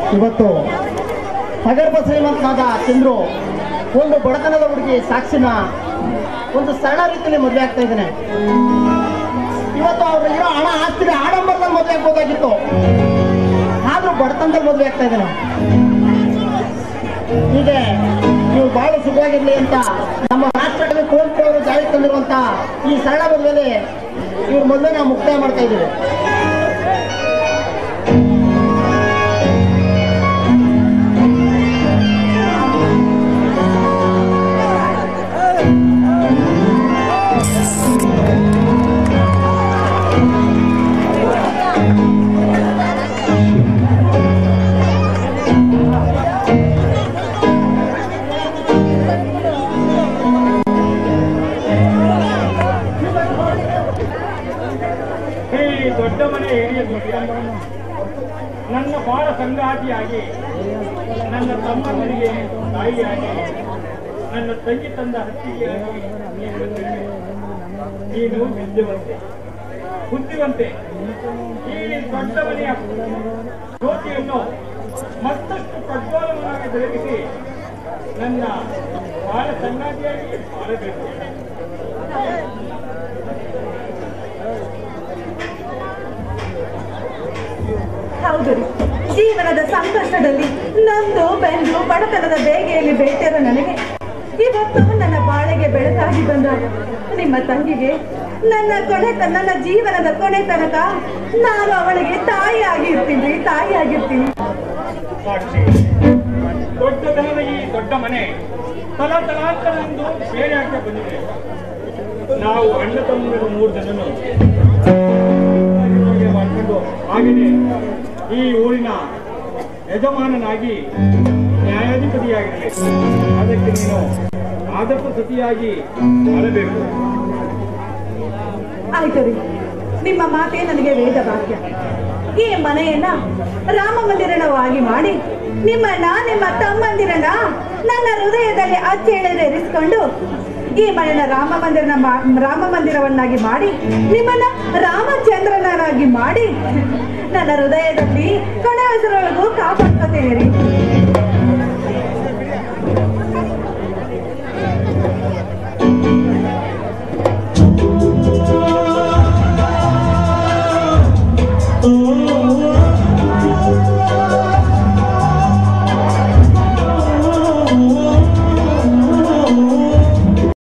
ಇವತ್ತು ಸಗರ್ಭ ಶ್ರೀಮಂತನಾದ ಚಂದ್ರು ಒಂದು ಬಡತನದ ಹುಡುಗಿ ಸಾಕ್ಷಿನ ಒಂದು ಸರಳ ರೀತಿಯಲ್ಲಿ ಮದುವೆ ಆಗ್ತಾ ಇದ್ದಾನೆ ಇವತ್ತು ಅವ್ರು ಇರೋ ಹಣ ಆಸ್ತಿನ ಆಡಂಬರದಲ್ಲಿ ಮದುವೆ ಆಗ್ಬೋದಾಗಿತ್ತು ಆದ್ರೂ ಬಡತನದಲ್ಲಿ ಮದುವೆ ಆಗ್ತಾ ಇದ್ದಾನೆ ಹೀಗೆ ನೀವು ಬಹಳ ಸುಖವಾಗಿರ್ಲಿ ಅಂತ ನಮ್ಮ ರಾಷ್ಟ್ರದಲ್ಲಿ ಕುವೆಂಪು ಅವರು ಜಾರಿಗೆ ತಂದಿರುವಂತ ಈ ಸರಳ ಮದುವೆಯಲ್ಲಿ ಇವ್ರ ಮದುವೆ ನಾವು ಮುಕ್ತಾಯ ಮಾಡ್ತಾ ಇದ್ದೀವಿ ಈ ದೊಡ್ಡ ಮನೆ ಹಿರಿಯ ದೊಡ್ಡ ನನ್ನ ಬಾಳ ಸಂಗಾತಿಯಾಗಿ ನನ್ನ ತಮ್ಮನಿಗೆ ತಾಯಿಯಾಗಿ ನನ್ನ ತಂಗಿ ತಂದ ಹತ್ತಿಗೆಯಾಗಿ ನೀನು ವಿದ್ಯವಂತೆ ಬುದ್ಧಿವಂತೆ ಈ ದೊಡ್ಡ ಮನೆಯ ಜ್ಯೋತಿಯನ್ನು ಮತ್ತಷ್ಟು ಪ್ರಜ್ವಲವನ್ನಾಗಿ ಬೆಳಗಿಸಿ ನನ್ನ ಬಾಳ ಸಂಗಾತಿಯಾಗಿ ಬಾಳಬೇಕು ಹೌದು ರೀ ಜೀವನದ ಸಂಕಷ್ಟದಲ್ಲಿ ನೊಂದು ಬೆಂದು ಬಡತನದ ಬೇಗೆಯಲ್ಲಿ ಬೆಳೆತಿರೋ ನನಗೆ ಇವತ್ತು ನನ್ನ ಬಾಳೆಗೆ ಬೆಳಕಾಗಿ ಬಂದ ನಿಮ್ಮ ತಂಗಿಗೆ ನನ್ನ ಕೊನೆ ತ- ನನ್ನ ಜೀವನದ ಕೊನೆ ತನಕ ನಾನು ಅವಳಿಗೆ ತಾಯಿ ಆಗಿರ್ತೀನಿ ತಾಯಿ ಆಗಿರ್ತೀನಿ ಸಾಕ್ಷಿ ದೊಡ್ಡದಾದ ಈ ದೊಡ್ಡ ಮನೆ ತಲಾಂತರವೆಂದು ಬೇರೆ ಆಗ್ತಾ ಬಂದಿದೆ ನಾವು ಅಣ್ಣ ತಮ್ಮರು ಮೂರು ಜನನು ಹಾಗೆ ಮಾಡ್ಕೊಂಡು ಹಾಗೆಯೇ ಈ ಊರಿನ ಯಜಮಾನನಾಗಿ ನ್ಯಾಯಾಧಿಪತಿಯಾಗಿರಲಿ ಅದಕ್ಕೆ ನೀನು ಆದರ್ಶ ಸತಿಯಾಗಿ ಮಾಡಬೇಕು ಆಯ್ತು ರೀ ನಿಮ್ಮ ಮಾತೇ ನನಗೆ ವೇದ ವಾಕ್ಯ ಈ ಮನೆಯನ್ನ ರಾಮ ಮಂದಿರವಾಗಿ ಮಾಡಿ ನಿಮ್ಮನ್ನ ನಿಮ್ಮ ತಮ್ಮಂದಿರನ್ನ ನನ್ನ ಹೃದಯದಲ್ಲಿ ಅಚ್ಚೇಳೇರಿಸಿಕೊಂಡು ಈ ಮನೆಯ ರಾಮ ಮಂದಿರನ ಮಾ- ರಾಮ ಮಂದಿರವನ್ನಾಗಿ ಮಾಡಿ ನಿಮ್ಮನ್ನ ರಾಮಚಂದ್ರನರಾಗಿ ಮಾಡಿ ನನ್ನ ಹೃದಯದಲ್ಲಿ ಕೊನೆ ಹೆಸರೊಳಗೂ ಕಾಪಾಡ್ಕೊತೇನೆ ರೀ